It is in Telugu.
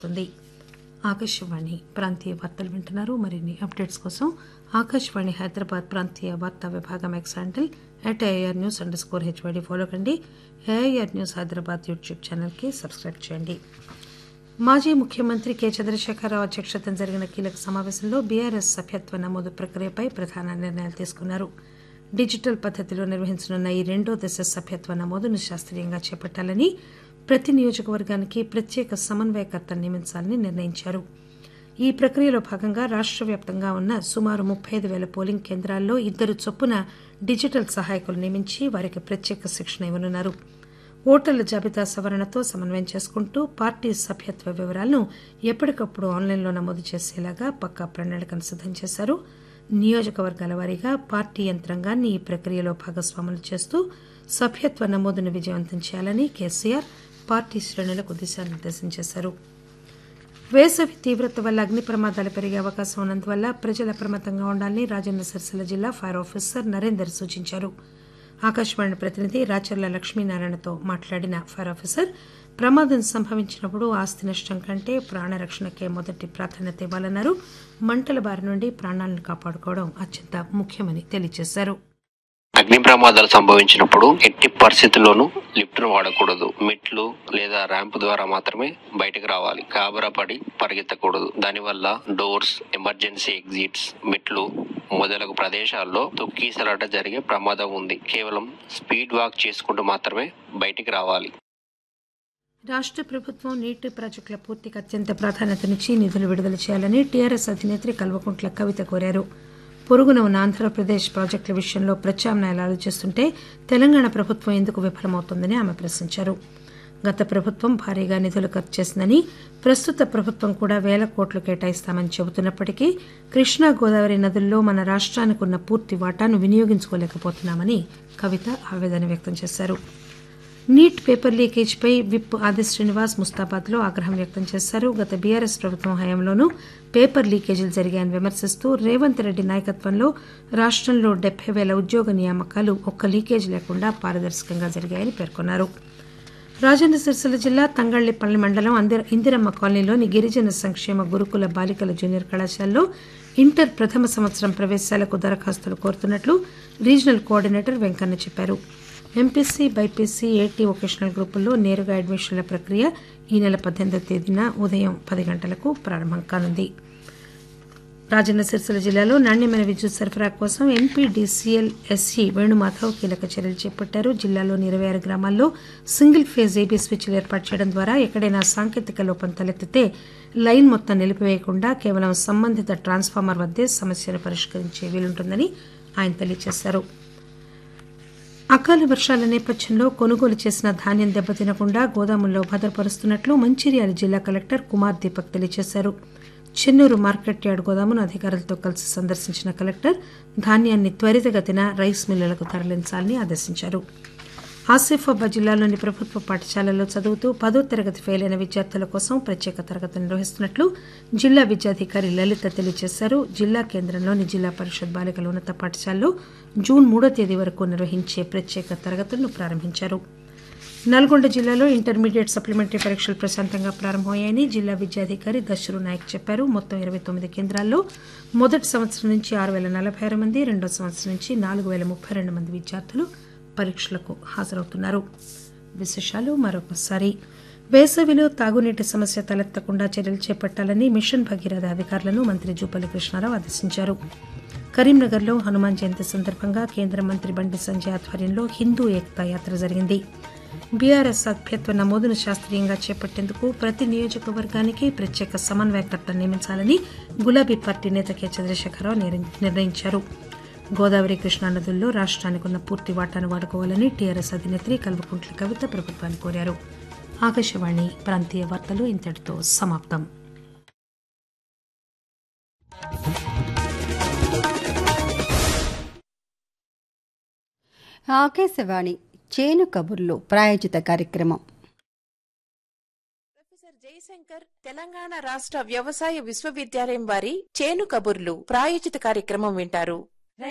ఉంది ఆకాశవాణి ప్రాంతీయ వార్తలు వింటున్నారు మరిన్ని అప్డేట్స్ కోసం ఆకాశవాణి హైదరాబాద్ ప్రాంతీయ వార్తా విభాగం X handle at AIR news underscore HYD follow కండి ఏఐఆర్ న్యూస్ హైదరాబాద్ యూట్యూబ్ ఛానల్కి సబ్స్క్రైబ్ చేయండి మాజీ ముఖ్యమంత్రి కె చంద్రశేఖరరావు అధ్యక్షతన జరిగిన కీలక సమావేశంలో బీఆర్ఎస్ సభ్యత్వ నమోదు ప్రక్రియపై ప్రధాన నిర్ణయాలు తీసుకున్నారు డిజిటల్ పద్దతిలో నిర్వహించనున్న ఈ రెండో దశ సభ్యత్వ నమోదును శాస్త్రీయంగా చేపట్టాలని ప్రతి నియోజకవర్గానికి ప్రత్యేక సమన్వయకర్త నియమించాలని నిర్ణయించారు ఈ ప్రక్రియలో భాగంగా రాష్ట్ర వ్యాప్తంగా ఉన్న సుమారు ముప్పై ఐదు పేల పోలింగ్ కేంద్రాల్లో ఇద్దరు చొప్పున డిజిటల్ సహాయకులు నియమించి వారికి ప్రత్యేక శిక్షణ ఇవ్వనున్నారు ఓటర్ల జాబితా సవరణతో సమన్వయం చేసుకుంటూ పార్టీ సభ్యత్వ వివరాలను ఎప్పటికప్పుడు ఆన్లైన్లో నమోదు చేసేలాగా పక్కా ప్రణాళికను సిద్దం చేశారు నియోజకవర్గాల వారీగా పార్టీ యంత్రాంగాన్ని ఈ ప్రక్రియలో భాగస్వాములు చేస్తూ సభ్యత్వ నమోదును విజయవంతం చేయాలని కేసీఆర్ పార్టీ శ్రేణులకు దిశానిర్దేశం చేశారు వేసవి తీవ్రత వల్ల అగ్ని ప్రమాదాలు పెరిగే అవకాశం ఉన్నందువల్ల ప్రజలు అప్రమత్తంగా ఉండాలని రాజన్న సిరిసిల్ల జిల్లా ఫైర్ ఆఫీసర్ నరేందర్ సూచించారు ఆకాశవాణి ప్రతినిధి రాచర్ల లక్ష్మీనారాయణతో మాట్లాడిన ఫైర్ ఆఫీసర్ ప్రమాదం సంభవించినప్పుడు ఆస్తి నష్టం కంటే ప్రాణరక్షణకే మొదటి ప్రాధాన్యత ఇవ్వాలన్నారు మంటల బారి నుండి ప్రాణాలను కాపాడుకోవడం అత్యంత ముఖ్యమని తెలియజేశారు అగ్ని ప్రమాదాలు సంభవించినప్పుడు ఎట్టి పరిస్థితుల్లోనూ లిఫ్ట్ ను వాడకూడదు మెట్లు లేదా ర్యాంప్ ద్వారా మాత్రమే బయటకు రావాలి కాబరా పడి పరిగెత్తకూడదు దానివల్ల డోర్స్ ఎమర్జెన్సీ ఎగ్జిట్స్ మెట్లు మొదలగు ప్రదేశాల్లో తొక్కీసలాట జరిగే ప్రమాదం ఉంది కేవలం స్పీడ్ వాక్ చేసుకుంటూ మాత్రమే బయటికి రావాలి రాష్ట్ర ప్రభుత్వం నీటి ప్రాజెక్టుల పూర్తికి అత్యంత ప్రాధాన్యతనిచ్చి నిధులు విడుదల చేయాలని టీఆర్ఎస్ అధినేత్రి కల్వకుంట్ల కవిత కోరారు పొరుగున ఉన్న ఆంధ్రప్రదేశ్ ప్రాజెక్టుల విషయంలో ప్రత్యామ్నాయాలు ఆలోచిస్తుంటే తెలంగాణ ప్రభుత్వం ఎందుకు విఫలమవుతోందని ఆమె ప్రశ్నించారు గత ప్రభుత్వం భారీగా నిధులు ఖర్చు చేసిందని ప్రస్తుత ప్రభుత్వం కూడా వేల కోట్లు కేటాయిస్తామని చెబుతున్నప్పటికీ కృష్ణా గోదావరి నదుల్లో మన రాష్ట్రానికి ఉన్న పూర్తి వాటాను వినియోగించుకోలేకపోతున్నామని కవిత ఆవేదన వ్యక్తం చేశారు నీట్ పేపర్ లీకేజ్పై విప్ ఆది శ్రీనివాస్ ముస్తాబాద్లో ఆగ్రహం వ్యక్తం చేశారు గత బీఆర్ఎస్ ప్రభుత్వం హయాంలోనూ పేపర్ లీకేజీలు జరిగాయని విమర్శిస్తూ రేవంత్ రెడ్డి నాయకత్వంలో రాష్టంలో డెబ్బై వేల ఉద్యోగ నియామకాలు ఒక్క లీకేజ్ లేకుండా పారదర్శకంగా జరిగాయని పేర్కొన్నారు రాజన్న సిరిసిల్ల జిల్లా తంగళ్లిపల్లి మండలం అందిర ఇందిరమ్మ కాలనీలోని గిరిజన సంక్షేమ గురుకుల బాలికల జూనియర్ కళాశాలలో ఇంటర్ ప్రథమ సంవత్సరం ప్రవేశాలకు దరఖాస్తులు కోరుతున్నట్లు రీజనల్ కోఆర్డినేటర్ వెంకన్న చెప్పారు ఎంపీసీ బైపీసీ ఏటీ వొకేషనల్ గ్రూపుల్లో నేరుగా అడ్మిషన్ల ప్రక్రియ ఈ నెల పద్దెనిమిదవ తేదీన ఉదయం పది గంటలకు ప్రారంభం కానుంది రాజన్న సిరిసిల్ల జిల్లాలో నాణ్యమైన విద్యుత్ సరఫరా కోసం ఎంపీడీసీఎల్ ఎస్ఈ వేణుమాధవ్ కీలక చర్యలు చేపట్టారు జిల్లాలోని ఇరవై ఆరు గ్రామాల్లో సింగిల్ ఫేజ్ ఏబీ స్విచ్లు ఏర్పాటు చేయడం ద్వారా ఎక్కడైనా సాంకేతిక లోపం తలెత్తితే లైన్ మొత్తం నిలిపివేయకుండా కేవలం సంబంధిత ట్రాన్స్ఫార్మర్ వద్దే సమస్యను పరిష్కరించే వీలుంటుందని ఆయన తెలియజేశారు అకాల వర్షాల నేపథ్యంలో కొనుగోలు చేసిన ధాన్యం దెబ్బతినకుండా గోదాముల్లో భద్రపరుస్తున్నట్లు మంచిర్యాల జిల్లా కలెక్టర్ కుమార్ దీపక్ తెలియజేశారు చెన్నూరు మార్కెట్ యార్డ్ గోదామును అధికారులతో కలిసి సందర్శించిన కలెక్టర్ ధాన్యాన్ని త్వరితగతిన రైస్ మిల్లులకు తరలించాలని ఆదేశించారు ఆసిఫాబాద్ జిల్లాలోని ప్రభుత్వ పాఠశాలల్లో చదువుతూ పదో తరగతి ఫెయిల్ అయిన విద్యార్థుల కోసం ప్రత్యేక తరగతులు నిర్వహిస్తున్నట్లు జిల్లా విద్యాధికారి లలిత తెలియజేశారు జిల్లా కేంద్రంలోని జిల్లా పరిషత్ బాలికల ఉన్నత పాఠశాలలో జూన్ మూడో తేదీ వరకు నిర్వహించే ప్రత్యేక తరగతులను ప్రారంభించారు నల్గొండ జిల్లాలో ఇంటర్మీడియట్ సప్లిమెంటరీ పరీక్షలు ప్రశాంతంగా ప్రారంభమయ్యాయని జిల్లా విద్యాధికారి దశరు నాయక్ చెప్పారు మొత్తం ఇరవై తొమ్మిది కేంద్రాల్లో మొదటి సంవత్సరం నుంచి ఆరు వేల నలభై ఆరు మంది రెండో సంవత్సరం నుంచి నాలుగు వేల ముప్పై రెండు మంది విద్యార్థులు పరీక్షలకు హాజరవుతున్నారు విశేషాలు మరొకసారి వేసవిలో తాగునీటి సమస్య తలెత్తకుండా చర్యలు చేపట్టాలని మిషన్ భగీరథ అధికారులను మంత్రి జూపల్లి కృష్ణారావు ఆదేశించారు కరీంనగర్లో హనుమాన్ జయంతి సందర్భంగా కేంద్ర మంత్రి బండి సంజయ్ ఆధ్వర్యంలో హిందూ ఏకతా యాత్ర జరిగింది బీఆర్ఎస్ సభ్యత్వ నమోదును శాస్త్రీయంగా చేపట్టేందుకు ప్రతి నియోజకవర్గానికి ప్రత్యేక సమన్వయకర్త నియమించాలని గులాబీ పార్టీ నేత కె చంద్రశేఖరరావు నిర్ణయించారు గోదావరి కృష్ణా నదుల్లో రాష్ట్రానికి ఉన్న పూర్తి వాటాను వాడుకోవాలని టీఆర్ఎస్ అధినేత్రి కల్వకుంట్ల కవిత ప్రభుత్వాన్ని కోరారు ఆకాశవాణి ప్రాంతీయ వార్తలు ఇంతటితో సమాప్తం ఆకాశవాణి చేను కబుర్లు ప్రాయోజిత కార్యక్రమం ప్రొఫెసర్ జయశంకర్ తెలంగాణ రాష్ట్ర వ్యవసాయ విశ్వవిద్యాలయం వారి చేను కబుర్లు ప్రాయోజిత కార్యక్రమం వింటారు